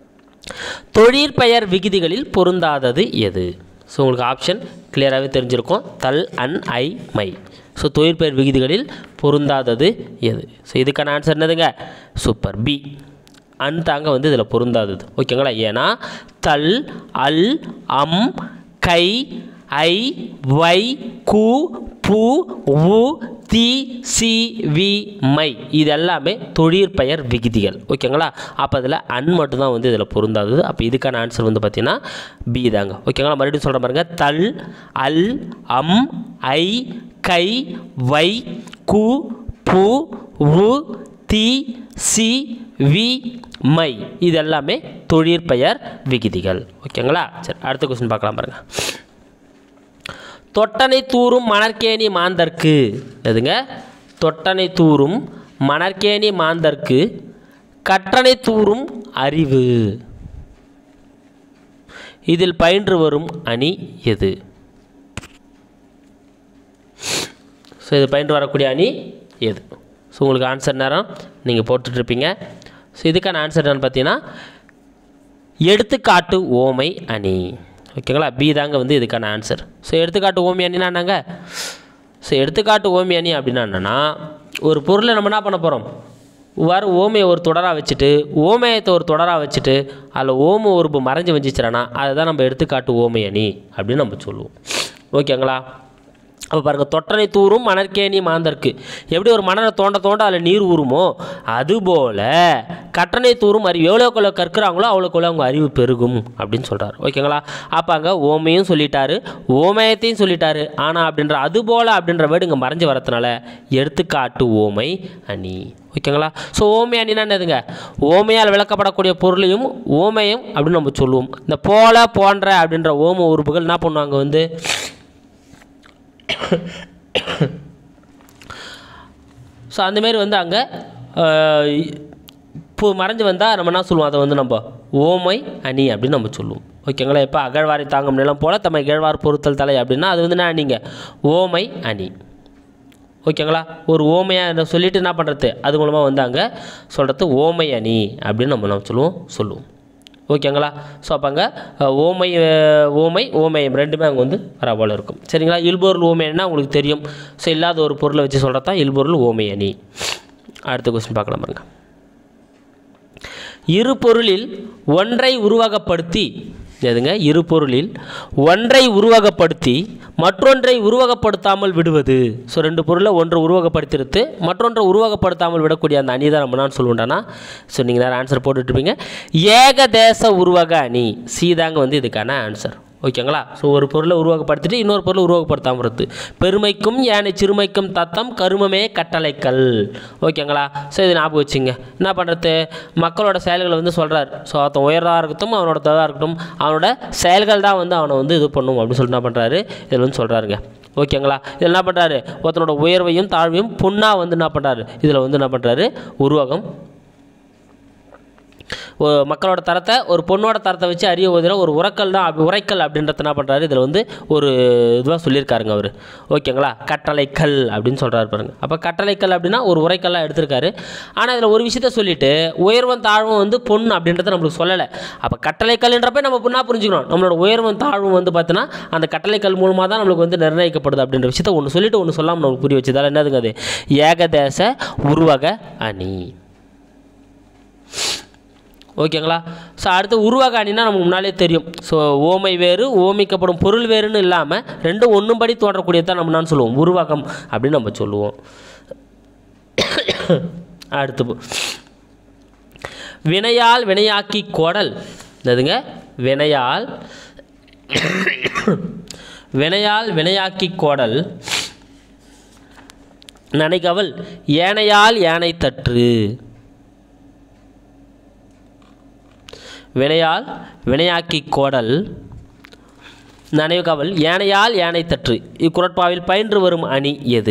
தொழிற்பெயர் விகுதிகளில் பொருந்தாதது எது ஸோ உங்களுக்கு ஆப்ஷன் கிளியராகவே தெரிஞ்சிருக்கும் தல் அன் ஐ மை ஸோ தொழிற்பெயர் விகுதிகளில் பொருந்தாதது எது ஸோ இதுக்கான ஆன்சர் என்னதுங்க சூப்பர் பி அன் தாங்க வந்து இதில் பொருந்தாதது ஓகேங்களா ஏன்னா தல் அல் அம் கை ஐ வை கு பு உ தி சி வி மை இது எல்லாமே தொழிற்பெயர் விகுதிகள் ஓகேங்களா அப்போ அதில் அன் மட்டும்தான் வந்து இதில் பொருந்தாதது அப்போ இதுக்கான ஆன்சர் வந்து பார்த்தீங்கன்னா பி தாங்க ஓகேங்களா மறுபடியும் சொல்கிற பாருங்க தல் அல் அம் ஐ கை வை கு பு உ தி சி வி மை இது எல்லாமே தொழிற்பெயர் விகுதிகள் ஓகேங்களா சரி அடுத்த கொஸ்டின் பார்க்கலாம் பாருங்கள் தொட்டனை தூரும் மணற்கேணி மாந்தர்க்கு எதுங்க தொட்டனை தூறும் மணற்கேணி மாந்தர்க்கு கற்றனை தூறும் அறிவு இதில் பயின்று வரும் அணி எது ஸோ இது பயின்று வரக்கூடிய அணி எது ஸோ உங்களுக்கு ஆன்சர் நேரம் நீங்கள் போட்டுட்ருப்பீங்க ஸோ இதுக்கான ஆன்சர் என்னன்னு பார்த்தீங்கன்னா எடுத்துக்காட்டு ஓமை அணி ஓகேங்களா பி தாங்க வந்து இதுக்கான ஆன்சர் ஸோ எடுத்துக்காட்டு ஓமி அணினா என்னங்க ஸோ எடுத்துக்காட்டு ஓமி அணி அப்படின்னா என்னென்னா ஒரு பொருளை நம்ம என்ன பண்ண போகிறோம் வர ஓமையை ஒரு தொடராக வச்சுட்டு ஓமயத்தை ஒரு தொடராக வச்சுட்டு அதில் ஓம உறுப்பு மறைஞ்சு வந்துச்சுறானா அதை தான் நம்ம எடுத்துக்காட்டு ஓமை அணி அப்படின்னு நம்ம சொல்லுவோம் ஓகேங்களா அப்போ பாருங்கள் தொட்டனை தூரும் மணற்கேணி மாந்தர்க்கு எப்படி ஒரு மணலை தோண்ட தோண்ட அதில் நீர் ஊறுமோ அதுபோல் கட்டணை தூரும் அறிவு எவ்வளோக்குள்ள கற்கிறாங்களோ அவ்வளோக்குள்ள அவங்க அறிவு பெருகும் அப்படின்னு சொல்கிறார் ஓகேங்களா அப்போ அங்கே ஓமையும் சொல்லிட்டாரு ஓமயத்தையும் சொல்லிட்டாரு ஆனால் அப்படின்ற அதுபோல் அப்படின்ற வேர்டு இங்கே மறைஞ்சு வரதுனால எடுத்துக்காட்டு ஓமை அணி ஓகேங்களா ஸோ ஓமை அணினா என்னதுங்க ஓமையால் விளக்கப்படக்கூடிய பொருளையும் ஓமயம் அப்படின்னு நம்ம சொல்லுவோம் இந்த போல போன்ற அப்படின்ற ஓம உறுப்புகள் என்ன பண்ணுவாங்க வந்து ஸோ அந்தமாரி வந்து அங்கே இப்போ மறைஞ்சு வந்தால் நம்ம என்ன சொல்லுவோம் அதை வந்து நம்ம ஓமை அணி அப்படின்னு நம்ம சொல்லுவோம் ஓகேங்களா இப்போ அகழ்வாரை தாங்கும் நிலம் போல் தம்மை இகழ்வார் பொருத்தல் தலை அப்படின்னா அது வந்து என்ன அணிங்க ஓமை அணி ஓகேங்களா ஒரு ஓமையாக சொல்லிட்டு என்ன பண்ணுறது அது மூலமாக வந்து அங்கே சொல்கிறது ஓமை அணி அப்படின்னு நம்ம நம்ம சொல்லுவோம் சொல்லுவோம் ஓகேங்களா ஸோ அப்போ அங்கே அஹ், ஓமை அஹ், ஓமை ஓமயம் ரெண்டுமே அங்கே வந்து வர போல் இருக்கும் சரிங்களா இல்பொருள் ஓமையன்னா உங்களுக்கு தெரியும் ஸோ இல்லாத ஒரு பொருளை வச்சு சொல்கிறது தான் இல்பொருள் ஓமை அணி அடுத்த கொஸ்டின் பார்க்கலாம் பாருங்க இரு பொருளில் ஒன்றை உருவகப்படுத்தி எதுங்க இரு பொருளில் ஒன்றை உருவகப்படுத்தி மற்றொன்றை உருவகப்படுத்தாமல் விடுவது ஸோ ரெண்டு பொருளை ஒன்றை உருவகப்படுத்திடுத்து மற்றொன்றை உருவகப்படுத்தாமல் விடக்கூடிய அந்த அணி தான் நம்ம நான் சொல்லுவோம்டானா ஸோ நீங்கள் நேரம் ஆன்சர் போட்டுட்ருப்பீங்க ஏகதேச உருவக அணி சி தாங்க வந்து இதுக்கான ஆன்சர் ஓகேங்களா ஸோ ஒரு பொருளை உருவகப்படுத்திட்டு இன்னொரு பொருளை உருவகப்படுத்தாமல் வருது பெருமைக்கும் யானை சிறுமைக்கும் தத்தம் கருமமே கட்டளைக்கல் ஓகேங்களா ஸோ இது ஞாபகம் வச்சுங்க என்ன பண்ணுறது மக்களோட செயல்களை வந்து சொல்கிறார் ஸோ ஒருத்தன் உயர்வாக இருக்கட்டும் அவனோட ததாக இருக்கட்டும் அவனோட செயல்கள் தான் வந்து அவனை வந்து இது பண்ணும் அப்படின்னு சொல்லிட்டு என்ன பண்ணுறாரு இதில் வந்து சொல்கிறாருங்க ஓகேங்களா இதில் என்ன பண்ணுறாரு ஒருத்தனோட உயர்வையும் தாழ்வையும் பொண்ணாக வந்து என்ன பண்ணுறாரு இதில் வந்து என்ன பண்ணுறாரு உருவகம் ஒ- மக்களோட தரத்தை ஒரு பொண்ணோட தரத்தை வச்சு அறிய உதவியில் ஒரு உரக்கல் தான் அப்படி உரைக்கல் அப்படின்றத என்ன பண்ணுறாரு இதில் வந்து ஒரு இதுவாக சொல்லியிருக்காருங்க அவர் ஓகேங்களா கட்டளைக்கல் அப்படின்னு சொல்கிறாரு பாருங்க அப்போ கட்டளைக்கல் அப்படின்னா ஒரு உரைக்கல்லாக எடுத்திருக்காரு ஆனால் இதில் ஒரு விஷயத்த சொல்லிட்டு உயர்வும் தாழ்வும் வந்து பொண்ணு அப்படின்றத நம்மளுக்கு சொல்லலை அப்போ கட்டளைக்கல்ன்றப்ப நம்ம பொண்ணாக புரிஞ்சுக்கணும் நம்மளோட உயர்வும் தாழ்வும் வந்து பார்த்தோன்னா அந்த கட்டளைக்கல் மூலமாக தான் நம்மளுக்கு வந்து நிர்ணயிக்கப்படுது அப்படின்ற விஷயத்த ஒன்று சொல்லிட்டு ஒன்று சொல்லாமல் நம்மளுக்கு புரிய வச்சதால என்னதுங்க அது ஏகதேச உருவக அணி ஓகேங்களா ஸோ அடுத்து உருவக அணினா நமக்கு முன்னாலே தெரியும் ஸோ ஓமை வேறு ஓமிக்கப்படும் பொருள் வேறுன்னு இல்லாமல் ரெண்டும் ஒன்றும்படி தோன்றக்கூடியது தான் நம்ம நான் சொல்லுவோம் உருவகம் அப்படின்னு நம்ம சொல்லுவோம் அடுத்து போ- வினையால் வினையாக்கி கோடல் என்னதுங்க வினையால் வினையால் வினையாக்கி கோடல் நனைகவல் ஏனையால் யானை தற்று வினையால் வினையாக்கி கோடல் நனைவுகவல் யானையால் யானை தற்று இக்குரட்பாவில் பயின்று வரும் அணி எது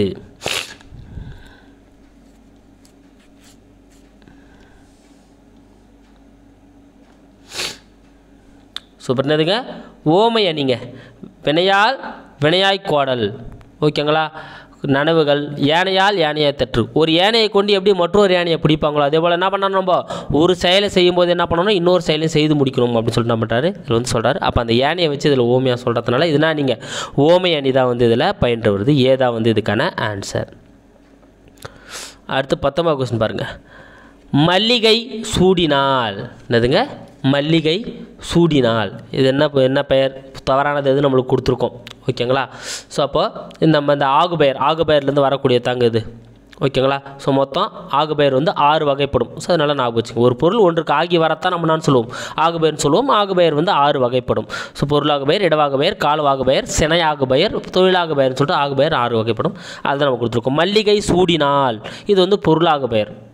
சூப்பர் என்னதுங்க ஓமை அணிங்க வினையால் வினையாய் கோடல் ஓகேங்களா நனவுகள் யானையால் யானையை தற்று ஒரு யானையை கொண்டு எப்படி மற்றொரு யானையை பிடிப்பாங்களோ அதே போல் என்ன பண்ணணும் நம்ம ஒரு செயலை செய்யும்போது என்ன பண்ணணும் இன்னொரு செயலையும் செய்து முடிக்கணும் அப்படின்னு சொல்லிட்டு என்ன பண்ணுறாரு இதில் வந்து சொல்கிறாரு அப்போ அந்த யானையை வச்சு இதில் ஓமையாக சொல்கிறதுனால இதுனா நீங்கள் ஓமை அணி தான் வந்து இதில் பயின்று வருது ஏதா வந்து இதுக்கான ஆன்சர் அடுத்து பத்தொன்பது கொஸ்டின் பாருங்கள் மல்லிகை சூடினால் என்னதுங்க மல்லிகை சூடினால் இது என்ன என்ன பெயர் தவறானது எது நம்மளுக்கு கொடுத்துருக்கோம் ஓகேங்களா ஸோ அப்போ இந்த நம்ம இந்த ஆகுபெயர் ஆகுபெயர்லேருந்து வரக்கூடிய தாங்க இது ஓகேங்களா ஸோ மொத்தம் ஆகுபெயர் வந்து ஆறு வகைப்படும் ஸோ அதனால் ஞாபகம் வச்சுங்க ஒரு பொருள் ஒன்றுக்கு ஆகி வரத்தான் நம்ம நான் சொல்லுவோம் ஆகுபெயர்னு சொல்லுவோம் ஆகுபெயர் வந்து ஆறு வகைப்படும் ஸோ பொருளாகுபெயர் இடவாகுபெயர் காலவாகுபெயர் சினையாகுபெயர் தொழிலாகுபெயர்னு சொல்லிட்டு ஆகுபெயர் ஆறு வகைப்படும் அதுதான் நம்ம கொடுத்துருக்கோம் மல்லிகை சூடினால் இது வந்து பொருளாகுபெயர்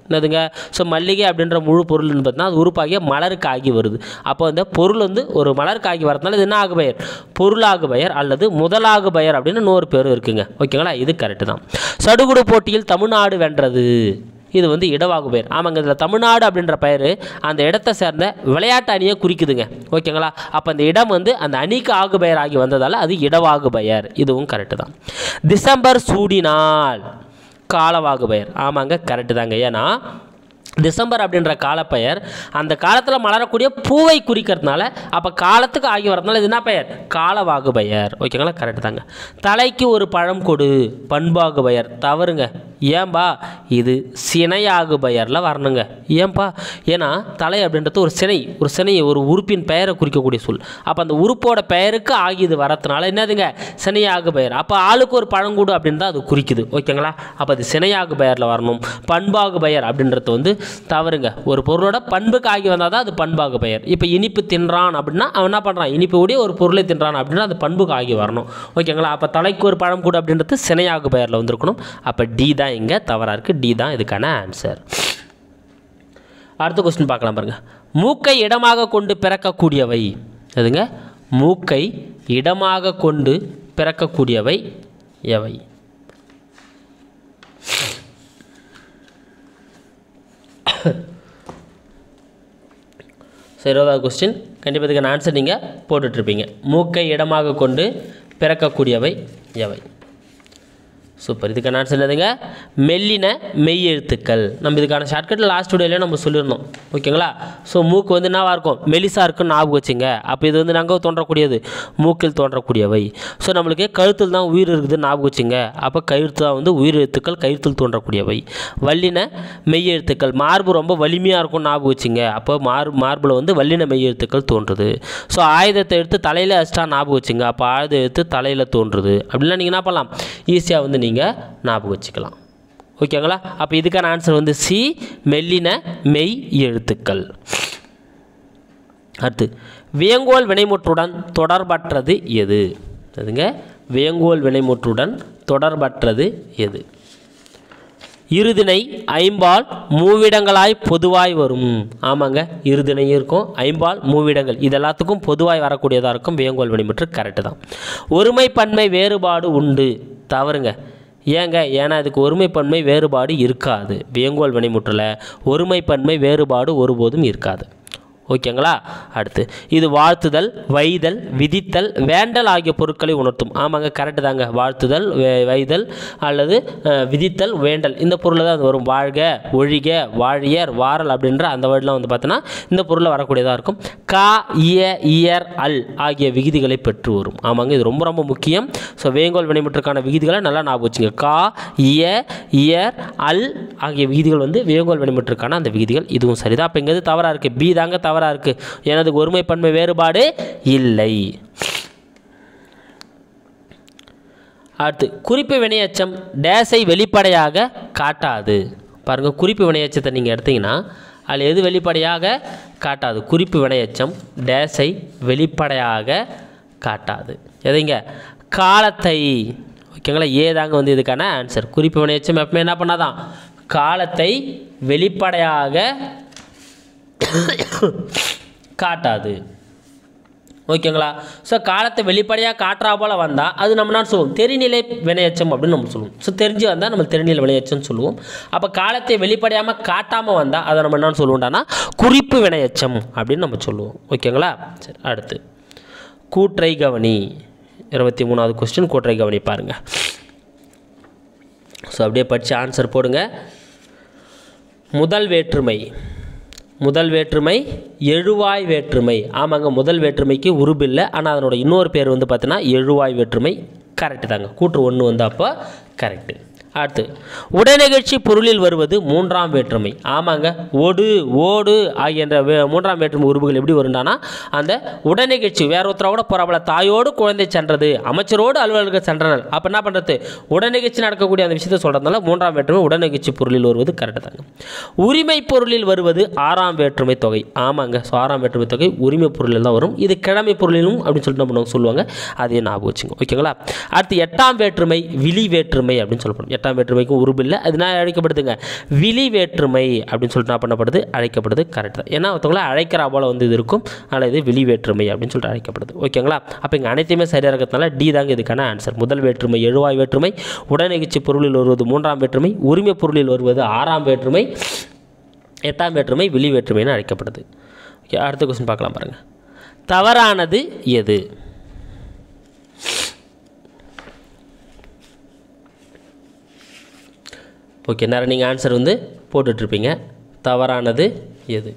என்னதுங்க ஸோ மல்லிகை அப்படின்ற முழு பொருள்னு பார்த்தீங்கன்னா அது உறுப்பாகிய மலருக்கு ஆகி வருது அப்போ இந்த பொருள் வந்து ஒரு மலருக்கு ஆகி வரதுனால இது என்ன ஆகு பெயர் பொருளாகு பெயர் அல்லது முதலாகு பெயர் அப்படின்னு இன்னொரு பேரும் இருக்குங்க ஓகேங்களா இது கரெக்டு தான் சடுகுடு போட்டியில் தமிழ்நாடு வென்றது இது வந்து இடவாகு பெயர் ஆமாங்க இதில் தமிழ்நாடு அப்படின்ற பெயர் அந்த இடத்தை சேர்ந்த விளையாட்டு அணியை குறிக்குதுங்க ஓகேங்களா அப்போ அந்த இடம் வந்து அந்த அணிக்கு ஆகு பெயர் ஆகி வந்ததால் அது இடவாகு பெயர் இதுவும் கரெக்டு தான் டிசம்பர் சூடினால் காலவாகு பெயர் ஆமாங்க கரெக்டு தாங்க ஏன்னா டிசம்பர் அப்படின்ற காலப்பெயர் அந்த காலத்தில் மலரக்கூடிய பூவை குறிக்கிறதுனால அப்போ காலத்துக்கு ஆகி வரதுனால இது என்ன பெயர் காலவாகு பெயர் ஓகேங்களா கரெக்டு தாங்க தலைக்கு ஒரு பழம் கொடு பண்பாகு பெயர் தவறுங்க ஏன்பா இது சினையாகு பெயரில் வரணுங்க ஏன்பா ஏன்னா தலை அப்படின்றது ஒரு சினை ஒரு சினை ஒரு உறுப்பின் பெயரை குறிக்கக்கூடிய சொல் அப்போ அந்த உறுப்போட பெயருக்கு ஆகி இது வரதுனால என்னதுங்க சினையாகு பெயர் அப்போ ஆளுக்கு ஒரு பழங்கூடு அப்படின்னு தான் அது குறிக்குது ஓகேங்களா அப்போ அது சினையாகு பெயரில் வரணும் பண்பாகு பெயர் அப்படின்றது வந்து தவறுங்க ஒரு பொருளோட பண்புக்கு ஆகி வந்தால் தான் அது பண்பாகு பெயர் இப்போ இனிப்பு தின்றான் அப்படின்னா அவன் என்ன பண்ணுறான் இனிப்பு உடைய ஒரு பொருளை தின்றான் அப்படின்னா அது பண்புக்கு ஆகி வரணும் ஓகேங்களா அப்போ தலைக்கு ஒரு பழம் கூட அப்படின்றது சினையாகு பெயரில் வந்திருக்கணும் அப்போ டி தான் இங்கே தவறாக இருக்குது டி தான் இதுக்கான ஆன்சர் அடுத்த கொஸ்டின் பார்க்கலாம் பாருங்க மூக்கை இடமாக கொண்டு பிறக்கக்கூடியவை எதுங்க மூக்கை இடமாக கொண்டு பிறக்கக்கூடியவை எவை ஸோ இருபதாவது கொஸ்டின் கண்டிப்பாக இதுக்கான ஆன்சர் நீங்கள் போட்டுட்ருப்பீங்க மூக்கை இடமாக கொண்டு பிறக்கக்கூடியவை எவை சூப்பர் இதுக்கான ஆன்சர் என்னதுங்க மெல்லின மெய் எழுத்துக்கள் நம்ம இதுக்கான ஷார்ட்கட்டில் லாஸ்ட் வீடியோலேயே நம்ம சொல்லியிருந்தோம் ஓகேங்களா ஸோ மூக்கு வந்து என்னவாக இருக்கும் மெலிசாக இருக்குன்னு ஞாபகம் வச்சுங்க அப்போ இது வந்து நாங்கள் தோன்றக்கூடியது மூக்கில் தோன்றக்கூடியவை ஸோ நம்மளுக்கு கழுத்தில் தான் உயிர் இருக்குதுன்னு ஞாபகம் வச்சுங்க அப்போ கழுத்து தான் வந்து உயிர் எழுத்துக்கள் கழுத்தில் தோன்றக்கூடியவை வல்லின மெய் எழுத்துக்கள் மார்பு ரொம்ப வலிமையாக இருக்கும்னு ஞாபகம் வச்சுங்க அப்போ மார் மார்பில் வந்து வல்லின மெய் எழுத்துக்கள் தோன்றுது ஸோ ஆயுதத்தை எடுத்து தலையில் வச்சிட்டா ஞாபகம் வச்சுங்க அப்போ ஆயுதம் எடுத்து தலையில் தோன்றுது அப்படிலாம் நீங்கள் என்ன பண்ணலாம் ஈஸியாக வந்து நீங்கள் ஞாபகம் வச்சுக்கலாம் ஓகேங்களா அப்போ இதுக்கான ஆன்சர் வந்து சி மெல்லின மெய் எழுத்துக்கள் அடுத்து வியங்கோல் வினைமுற்றுடன் தொடர்பற்றது எது அதுங்க வியங்கோல் வினைமுற்றுடன் தொடர்பற்றது எது இருதினை ஐம்பால் மூவிடங்களாய் பொதுவாய் வரும் ஆமாங்க இருதினை இருக்கும் ஐம்பால் மூவிடங்கள் இது எல்லாத்துக்கும் பொதுவாய் வரக்கூடியதாக இருக்கும் வியங்கோல் வினைமுற்று கரெக்டு தான் ஒருமைப்பன்மை வேறுபாடு உண்டு தவறுங்க ஏங்க ஏன்னா இதுக்கு ஒருமைப்பன்மை வேறுபாடு இருக்காது வியங்கோல் வினைமுற்றில் ஒருமைப்பன்மை வேறுபாடு ஒருபோதும் இருக்காது ஓகேங்களா அடுத்து இது வாழ்த்துதல் வைதல் விதித்தல் வேண்டல் ஆகிய பொருட்களை உணர்த்தும் ஆமாங்க கரெக்டு தாங்க வாழ்த்துதல் வே- வைதல் அல்லது அஹ், விதித்தல் வேண்டல் இந்த பொருளில் தான் அது வரும் வாழ்க ஒழிக வாழியர் வாரல் அப்படின்ற அந்த வேர்டெலாம் வந்து பார்த்தோன்னா இந்த பொருளில் வரக்கூடியதாக இருக்கும் கா இய இயர் அல் ஆகிய விகுதிகளை பெற்று வரும் ஆமாங்க இது ரொம்ப ரொம்ப முக்கியம் ஸோ வேங்கோல் வினைமுற்றுக்கான விகுதிகளை நல்லா ஞாபகம் வச்சுங்க கா இய இயர் அல் ஆகிய விகுதிகள் வந்து வேங்கோல் வினைமுற்றுக்கான அந்த விகுதிகள் இதுவும் சரிதான் அப்போ இங்கே தவறாக இருக்குது பி தாங்க தவறாக இருக்குது ஏன்னா அதுக்கு ஒருமைப்பன்மை வேறுபாடு இல்லை அடுத்து குறிப்பு வினையச்சம் டேஸை வெளிப்படையாக காட்டாது பாருங்கள் குறிப்பு வினையச்சத்தை நீங்கள் எடுத்தீங்கன்னா அதில் எது வெளிப்படையாக காட்டாது குறிப்பு வினையச்சம் டேஸை வெளிப்படையாக காட்டாது எதைங்க காலத்தை ஓகேங்களா ஏதாங்க வந்து இதுக்கான ஆன்சர் குறிப்பு வினையச்சம் எப்பவுமே என்ன பண்ணாதான் காலத்தை வெளிப்படையாக காட்டாது ஓகேங்களா ஸோ காலத்தை வெளிப்படையாக காட்டுறா போல் வந்தால் அது நம்ம என்ன சொல்லுவோம் தெரிநிலை வினையச்சம் அப்படின்னு நம்ம சொல்லுவோம் ஸோ தெரிஞ்சு வந்தால் நம்ம தெரிநிலை வினையச்சம்னு சொல்லுவோம் அப்போ காலத்தை வெளிப்படையாமல் காட்டாமல் வந்தால் அதை நம்ம என்ன சொல்லுவோம்டானா குறிப்பு வினையச்சம் அப்படின்னு நம்ம சொல்லுவோம் ஓகேங்களா சரி அடுத்து கூற்றை கவனி இருபத்தி மூணாவது கொஸ்டின் கூற்றை கவனி பாருங்கள் ஸோ அப்படியே படித்து ஆன்சர் போடுங்க முதல் வேற்றுமை முதல் வேற்றுமை எழுவாய் வேற்றுமை ஆமாங்க முதல் வேற்றுமைக்கு உருபில்லை ஆனால் அதனோட இன்னொரு பேர் வந்து பார்த்தீங்கன்னா எழுவாய் வேற்றுமை கரெக்டு தாங்க கூற்று ஒன்று வந்து அப்போ கரெக்டு அடுத்து உடனிகழ்ச்சி பொருளில் வருவது மூன்றாம் வேற்றுமை ஆமாங்க ஓடு ஓடு ஆகிய வே மூன்றாம் வேற்றுமை உருவுகள் எப்படி வருண்டானா அந்த உடனிகழ்ச்சி வேற ஒருத்தரோட போகிறாப்புல தாயோடு குழந்தை சென்றது அமைச்சரோடு அலுவலர்கள் சென்றனர் அப்போ என்ன பண்ணுறது உடனிகழ்ச்சி நடக்கக்கூடிய அந்த விஷயத்தை சொல்கிறதுனால மூன்றாம் வேற்றுமை உடனிகழ்ச்சி பொருளில் வருவது கரெக்டு தாங்க உரிமை பொருளில் வருவது ஆறாம் வேற்றுமை தொகை ஆமாங்க ஸோ ஆறாம் வேற்றுமை தொகை உரிமை பொருளில் தான் வரும் இது கிழமை பொருளிலும் அப்படின்னு சொல்லிட்டு நம்ம சொல்லுவாங்க அதையும் ஞாபகம் வச்சுங்க ஓகேங்களா அடுத்து எட்டாம் வேற்றுமை விழி வேற்றுமை அப்படின்னு சொல்லப்படும் எட்டாம் வேற்றுமைக்கும் உருபு இல்லை அது என்ன அழைக்கப்படுதுங்க விழி வேற்றுமை அப்படின்னு சொல்லிட்டு என்ன பண்ணப்படுது அழைக்கப்படுது கரெக்ட் தான் ஏன்னா ஒருத்தவங்கள அழைக்கிற போல் வந்து இது இருக்கும் ஆனால் இது விழி வேற்றுமை அப்படின்னு சொல்லிட்டு அழைக்கப்படுது ஓகேங்களா அப்போ இங்கே அனைத்தையுமே சரியாக இருக்கிறதுனால டி தாங்க இதுக்கான ஆன்சர் முதல் வேற்றுமை எழுவாய் வேற்றுமை உடனெகிச்சி பொருளில் வருவது மூன்றாம் வேற்றுமை உரிமை பொருளில் வருவது ஆறாம் வேற்றுமை எட்டாம் வேற்றுமை விழி வேற்றுமைன்னு அழைக்கப்படுது ஓகே அடுத்த கொஸ்டின் பார்க்கலாம் பாருங்கள் தவறானது எது ஓகே நேரம் நீங்கள் ஆன்சர் வந்து போட்டுட்ருப்பீங்க தவறானது எது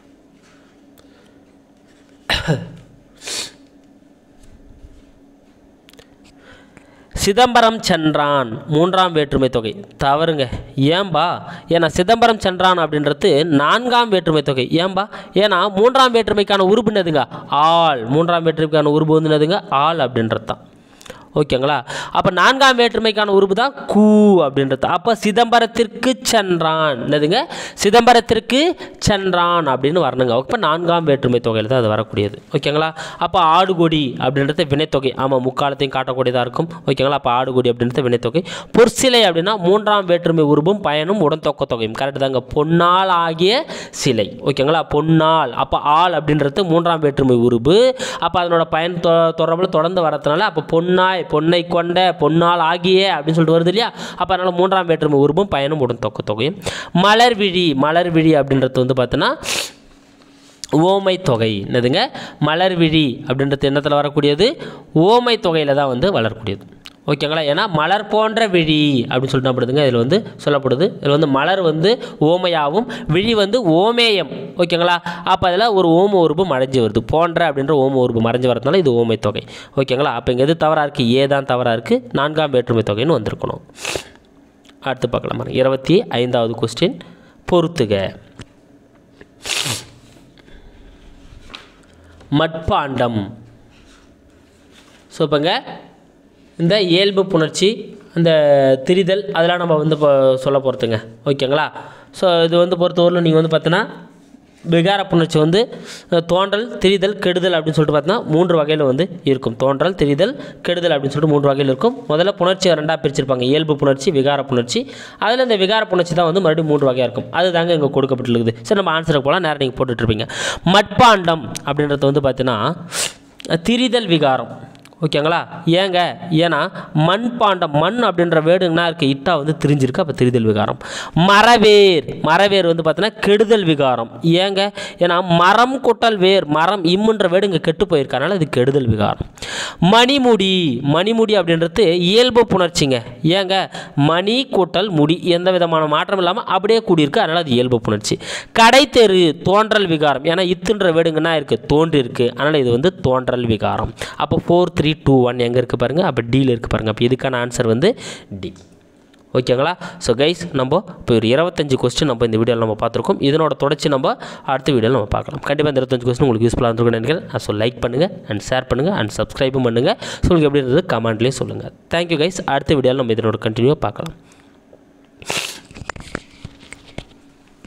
சிதம்பரம் சென்றான் மூன்றாம் வேற்றுமை தொகை தவறுங்க ஏன்பா ஏன்னா சிதம்பரம் சென்றான் அப்படின்றது நான்காம் வேற்றுமை தொகை ஏன்பா ஏன்னா மூன்றாம் வேற்றுமைக்கான உருபு என்னதுங்க ஆள் மூன்றாம் வேற்றுமைக்கான உருபு வந்து என்னதுங்க ஆள் அப்படின்றது தான் ஓகேங்களா அப்போ நான்காம் வேற்றுமைக்கான உருபு தான் கூ அப்படின்றது அப்போ சிதம்பரத்திற்கு சென்றான் என்னதுங்க சிதம்பரத்திற்கு சென்றான் அப்படின்னு வரணுங்க அப்போ நான்காம் வேற்றுமை தொகையில் தான் அது வரக்கூடியது ஓகேங்களா அப்போ ஆடுகொடி அப்படின்றது வினைத்தொகை ஆமாம் முக்காலத்தையும் காட்டக்கூடியதாக இருக்கும் ஓகேங்களா அப்போ ஆடுகொடி அப்படின்றது வினைத்தொகை பொற்சிலை அப்படின்னா மூன்றாம் வேற்றுமை உருபும் பயனும் உடன் தொக்க தொகையும் கரெக்டு தாங்க பொன்னால் ஆகிய சிலை ஓகேங்களா பொன்னால் அப்போ ஆள் அப்படின்றது மூன்றாம் வேற்றுமை உருபு அப்போ அதனோட பயன் தொ தொடர்பில் தொடர்ந்து வரதுனால அப்போ பொன்னாய் பொன்னை கொண்ட பொன்னால் ஆகிய அப்படின்னு சொல்லிட்டு வருது இல்லையா அப்போ அதனால் மூன்றாம் வேற்றுமை உருபும் பயனும் உடன் தொக்க தொகையும் மலர்விழி மலர்விழி அப்படின்றது வந்து பார்த்தோன்னா ஓமை தொகை என்னதுங்க மலர்விழி அப்படின்றது என்னத்தில் வரக்கூடியது ஓமை தொகையில் தான் வந்து வளரக்கூடியது ஓகேங்களா ஏன்னா மலர் போன்ற விழி அப்படின்னு சொல்லிட்டு அப்படிதுங்க இதில் வந்து சொல்லப்படுது இதில் வந்து மலர் வந்து ஓமையாகவும் விழி வந்து ஓமேயம் ஓகேங்களா அப்போ அதில் ஒரு ஓம உருபு மறைஞ்சு வருது போன்ற அப்படின்ற ஓம உருபு மறைஞ்சு வரதுனால இது ஓமை தொகை ஓகேங்களா அப்போ இங்கே எது தவறாக இருக்குது ஏ தான் தவறாக இருக்குது நான்காம் வேற்றுமை தொகைன்னு வந்திருக்கணும் அடுத்து பார்க்கலாம் பாருங்க. இருபத்தி ஐந்தாவது கொஸ்டின் பொறுத்துக மட்பாண்டம் ஸோ இப்போங்க இந்த இயல்பு புணர்ச்சி அந்த திரிதல் அதெல்லாம் நம்ம வந்து இப்போ சொல்ல போகிறதுங்க ஓகேங்களா ஸோ இது வந்து பொறுத்தவரையிலும் நீங்கள் வந்து பார்த்தீங்கன்னா விகார புணர்ச்சி வந்து அஹ், தோன்றல் திரிதல் கெடுதல் அப்படின்னு சொல்லிட்டு பார்த்தீங்கன்னா மூன்று வகையில் வந்து இருக்கும் தோன்றல் திரிதல் கெடுதல் அப்படின்னு சொல்லிட்டு மூன்று வகையில் இருக்கும் முதல்ல புணர்ச்சியை ரெண்டாக பிரிச்சிருப்பாங்க இயல்பு புணர்ச்சி விகார புணர்ச்சி அதில் இந்த விகார புணர்ச்சி தான் வந்து மறுபடியும் மூன்று வகையாக இருக்கும் அது தாங்க இங்கே கொடுக்கப்பட்டுருக்குது சரி நம்ம ஆன்சருக்கு போகலாம் நேரம் நீங்கள் போட்டுட்ருப்பீங்க மட்பாண்டம் அப்படின்றது வந்து பார்த்தீங்கன்னா திரிதல் விகாரம் ஓகேங்களா ஏங்க ஏன்னா மண் பாண்டம் மண் அப்படின்ற வேர்டு என்ன இருக்குது இட்டா வந்து திரிஞ்சிருக்கு அப்போ திரிதல் விகாரம் மரவேர் மரவேர் வந்து பார்த்தீங்கன்னா கெடுதல் விகாரம் ஏங்க ஏன்னா மரம் கொட்டல் வேர் மரம் இம்முன்ற வேர்டு இங்கே கெட்டு போயிருக்கனால இது கெடுதல் விகாரம் மணிமுடி மணிமுடி அப்படின்றது இயல்பு புணர்ச்சிங்க ஏங்க மணி கூட்டல் முடி எந்த விதமான மாற்றம் இல்லாமல் அப்படியே கூடியிருக்கு அதனால் அது இயல்பு புணர்ச்சி கடைத்தெரு தோன்றல் விகாரம் ஏன்னா இத்துன்ற வேடுங்க என்ன இருக்குது தோன்றி இருக்குது அதனால் இது வந்து தோன்றல் விகாரம் அப்போ ஃபோர் த்ரீ டூ ஒன் எங்கே இருக்குது பாருங்கள் அப்போ டியில் இருக்குது பாருங்கள் அப்போ இதுக்கான ஆன்சர் வந்து டி ஓகேங்களா ஸோ கைஸ் நம்ம இப்போ ஒரு இருபத்தஞ்சு கொஸ்டின் நம்ம இந்த வீடியோவில் நம்ம பார்த்துருக்கோம் இதனோட தொடர்ச்சி நம்ம அடுத்த வீடியோவில் நம்ம பார்க்கலாம் கண்டிப்பாக இந்த இருபத்தஞ்சு கொஸ்டின் உங்களுக்கு யூஸ்ஃபுல்லாக இருந்திருக்கும்னு நினைக்கிறேன் ஸோ லைக் பண்ணுங்கள் அண்ட் ஷேர் பண்ணுங்கள் அண்ட் சப்ஸ்கிரைபும் பண்ணுங்கள் ஸோ உங்களுக்கு எப்படி இருந்தது கமெண்ட்லேயே சொல்லுங்கள் தேங்க்யூ கைஸ் அடுத்த வீடியோவில் நம்ம இதனோட கண்டினியூவாக பார்க்கலாம்